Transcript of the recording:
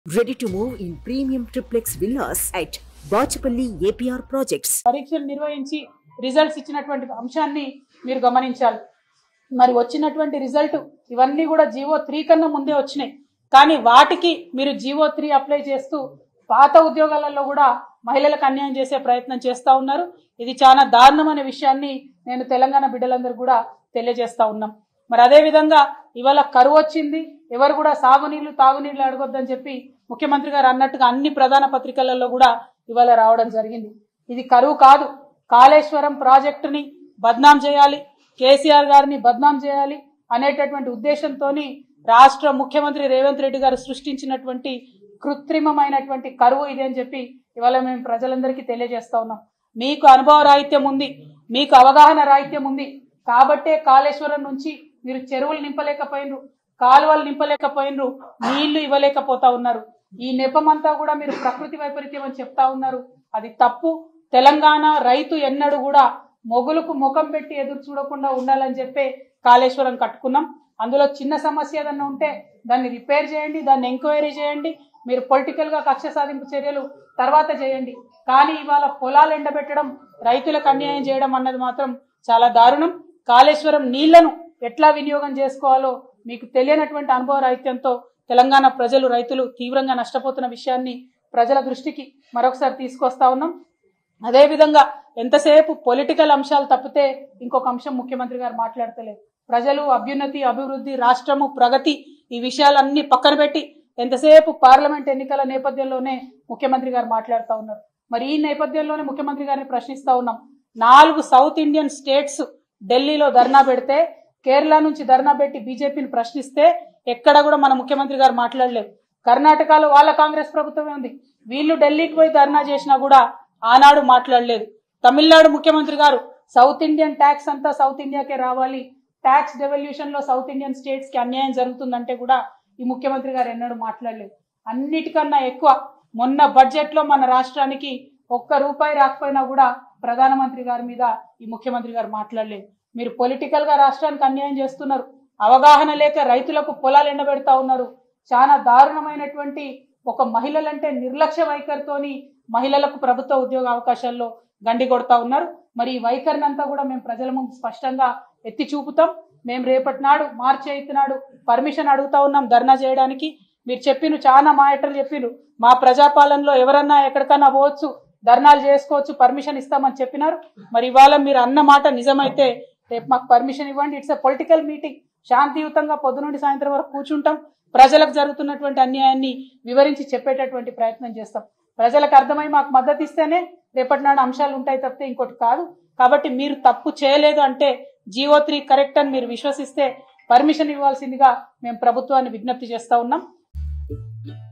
Ready to move in premium triplex villas at Bachapalli APR Projects. పరీక్షలు నిర్వహించి results ఇచ్చినటువంటి అంశాన్ని మీరు గమనించాలి మరి వచ్చినటువంటి రిజల్ట్ ఇవన్నీ కూడా జీవో త్రీ కన్నా ముందే వచ్చినాయి కానీ వాటికి మీరు జీవో త్రీ అప్లై చేస్తూ పాత ఉద్యోగాలలో కూడా మహిళలకు అన్యాయం చేసే ప్రయత్నం చేస్తూ ఉన్నారు ఇది చాలా దారుణమైన విషయాన్ని నేను తెలంగాణ బిడ్డలందరూ కూడా తెలియజేస్తా ఉన్నాం మరి అదే విధంగా ఇవాళ కరువు వచ్చింది ఎవరు కూడా సాగునీళ్లు తాగునీళ్లు అడగొద్దని చెప్పి ముఖ్యమంత్రి గారు అన్నట్టుగా అన్ని ప్రధాన పత్రికలలో కూడా ఇవాళ రావడం జరిగింది ఇది కరువు కాదు కాళేశ్వరం ప్రాజెక్టుని బద్నాం చేయాలి కేసీఆర్ గారిని బద్నాం చేయాలి అనేటటువంటి ఉద్దేశంతో రాష్ట్ర ముఖ్యమంత్రి రేవంత్ రెడ్డి గారు సృష్టించినటువంటి కృత్రిమమైనటువంటి కరువు ఇది అని చెప్పి ఇవాళ మేము ప్రజలందరికీ తెలియజేస్తా ఉన్నాం మీకు అనుభవ రాహిత్యం ఉంది మీకు అవగాహన రాహిత్యం ఉంది కాబట్టే కాళేశ్వరం నుంచి మీరు చెరువులు నింపలేకపోయినరు కాలువలు నింపలేకపోయినరు నీళ్లు ఇవ్వలేకపోతా ఉన్నారు ఈ నెపమంతా కూడా మీరు ప్రకృతి వైపరీత్యం అని చెప్తా ఉన్నారు అది తప్పు తెలంగాణ రైతు ఎన్నడూ కూడా మొగులకు ముఖం పెట్టి ఎదురు చూడకుండా ఉండాలని చెప్పే కాళేశ్వరం కట్టుకున్నాం అందులో చిన్న సమస్య ఏదన్నా ఉంటే దాన్ని రిపేర్ చేయండి దాన్ని ఎంక్వైరీ చేయండి మీరు పొలిటికల్ గా కక్ష సాధింపు చర్యలు తర్వాత చేయండి కానీ ఇవాళ పొలాలు ఎండబెట్టడం రైతులకు అన్యాయం చేయడం అన్నది మాత్రం చాలా దారుణం కాళేశ్వరం నీళ్లను ఎట్లా వినియోగం చేసుకోవాలో మీకు తెలియనటువంటి అనుభవ రాహిత్యంతో తెలంగాణ ప్రజలు రైతులు తీవ్రంగా నష్టపోతున్న విషయాన్ని ప్రజల దృష్టికి మరొకసారి తీసుకొస్తా ఉన్నాం అదేవిధంగా ఎంతసేపు పొలిటికల్ అంశాలు తప్పితే ఇంకొక అంశం ముఖ్యమంత్రి గారు మాట్లాడతలేదు ప్రజలు అభ్యున్నతి అభివృద్ధి రాష్ట్రము ప్రగతి ఈ విషయాలన్నీ పక్కన పెట్టి ఎంతసేపు పార్లమెంట్ ఎన్నికల నేపథ్యంలోనే ముఖ్యమంత్రి గారు మాట్లాడుతూ ఉన్నారు మరి ఈ నేపథ్యంలోనే ముఖ్యమంత్రి గారిని ప్రశ్నిస్తా ఉన్నాం నాలుగు సౌత్ ఇండియన్ స్టేట్స్ ఢిల్లీలో ధర్నా పెడితే కేరళ నుంచి ధర్నా పెట్టి బీజేపీని ప్రశ్నిస్తే ఎక్కడ కూడా మన ముఖ్యమంత్రి గారు మాట్లాడలేదు కర్ణాటకలో వాళ్ళ కాంగ్రెస్ ప్రభుత్వమే ఉంది వీళ్ళు ఢిల్లీకి పోయి ధర్నా చేసినా కూడా ఆనాడు మాట్లాడలేదు తమిళనాడు ముఖ్యమంత్రి గారు సౌత్ ఇండియన్ ట్యాక్స్ అంతా సౌత్ ఇండియాకే రావాలి ట్యాక్స్ డెవల్యూషన్ లో సౌత్ ఇండియన్ స్టేట్స్ కి అన్యాయం జరుగుతుందంటే కూడా ఈ ముఖ్యమంత్రి గారు ఎన్నడూ మాట్లాడలేదు అన్నిటికన్నా ఎక్కువ మొన్న బడ్జెట్ లో మన రాష్ట్రానికి ఒక్క రూపాయి రాకపోయినా కూడా ప్రధానమంత్రి గారి మీద ఈ ముఖ్యమంత్రి గారు మాట్లాడలేదు మీరు పొలిటికల్ గా రాష్ట్రానికి అన్యాయం చేస్తున్నారు అవగాహన లేక రైతులకు పొలాలు ఎండబెడతా ఉన్నారు చాలా దారుణమైనటువంటి ఒక మహిళలంటే నిర్లక్ష్య వైఖరితోని మహిళలకు ప్రభుత్వ ఉద్యోగ అవకాశాల్లో గండి కొడతా ఉన్నారు మరి ఈ వైఖరిని అంతా కూడా మేము ప్రజల ముందు స్పష్టంగా ఎత్తి చూపుతాం మేము రేపటి నాడు మార్చి ఎయిత్ నాడు పర్మిషన్ అడుగుతా ఉన్నాం ధర్నా చేయడానికి మీరు చెప్పిన చాలా మాయటలు చెప్పిరు మా ప్రజాపాలనలో ఎవరన్నా ఎక్కడికన్నా పోవచ్చు ధర్నాలు చేసుకోవచ్చు పర్మిషన్ ఇస్తామని చెప్పినారు మరి ఇవాళ మీరు అన్న మాట నిజమైతే రేపు మాకు పర్మిషన్ ఇవ్వండి ఇట్స్ ఎ పొలిటికల్ మీటింగ్ శాంతియుతంగా పొద్దునుండి సాయంత్రం వరకు కూర్చుంటాం ప్రజలకు జరుగుతున్నటువంటి అన్యాయాన్ని వివరించి చెప్పేటటువంటి ప్రయత్నం చేస్తాం ప్రజలకు అర్థమై మాకు మద్దతు ఇస్తేనే రేపటి నాడు అంశాలు ఉంటాయి తప్పితే ఇంకోటి కాదు కాబట్టి మీరు తప్పు చేయలేదు అంటే జీవో త్రీ కరెక్ట్ అని మీరు విశ్వసిస్తే పర్మిషన్ ఇవ్వాల్సిందిగా మేము ప్రభుత్వాన్ని విజ్ఞప్తి చేస్తా ఉన్నాం